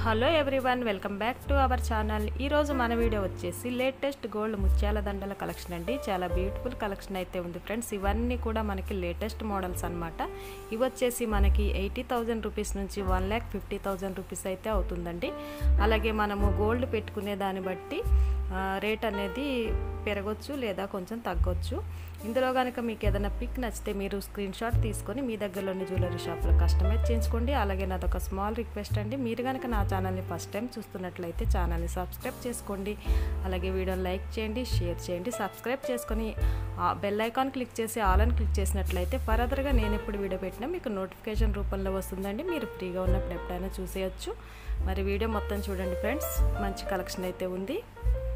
hello everyone welcome back to our channel ఈరోజు మన video వచ్చేసి లేటెస్ట్ గోల్డ్ ముత్యాల దండల కలెక్షన్ అండి చాలా బ్యూటిఫుల్ కలెక్షన్ అయితే ఉంది ఫ్రెండ్స్ ఇవన్నీ కూడా మనకి లేటెస్ట్ మోడల్స్ అనమాట ఇవి వచ్చేసి మనకి ఎయిటీ థౌజండ్ రూపీస్ నుంచి one lakh fifty thousand rupees అయితే అవుతుందండి అలాగే మనము గోల్డ్ పెట్టుకునే దాన్ని బట్టి ఆ, రేట్ అనేది పెరగొచ్చు లేదా కొంచెం తగ్గొచ్చు ఇందులో కనుక మీకు ఏదైనా పిక్ నచ్చితే మీరు స్క్రీన్ షాట్ తీసుకొని మీ దగ్గరలోని జ్యువెలరీ షాప్లో కస్టమైజ్ చేయించుకోండి అలాగే నాదొక స్మాల్ రిక్వెస్ట్ అండి మీరు కనుక నా ఛానల్ని ఫస్ట్ టైం చూస్తున్నట్లయితే ఛానల్ని సబ్స్క్రైబ్ చేసుకోండి అలాగే వీడియోని లైక్ చేయండి షేర్ చేయండి సబ్స్క్రైబ్ చేసుకొని ఆ బెల్ ఐకాన్ క్లిక్ చేసి ఆల్ అని క్లిక్ చేసినట్లయితే ఫర్దర్గా నేను ఎప్పుడు వీడియో పెట్టినా మీకు నోటిఫికేషన్ రూపంలో వస్తుందండి మీరు ఫ్రీగా ఉన్నప్పుడు ఎప్పుడైనా చూసేయచ్చు మరి వీడియో మొత్తం చూడండి ఫ్రెండ్స్ మంచి కలెక్షన్ అయితే ఉంది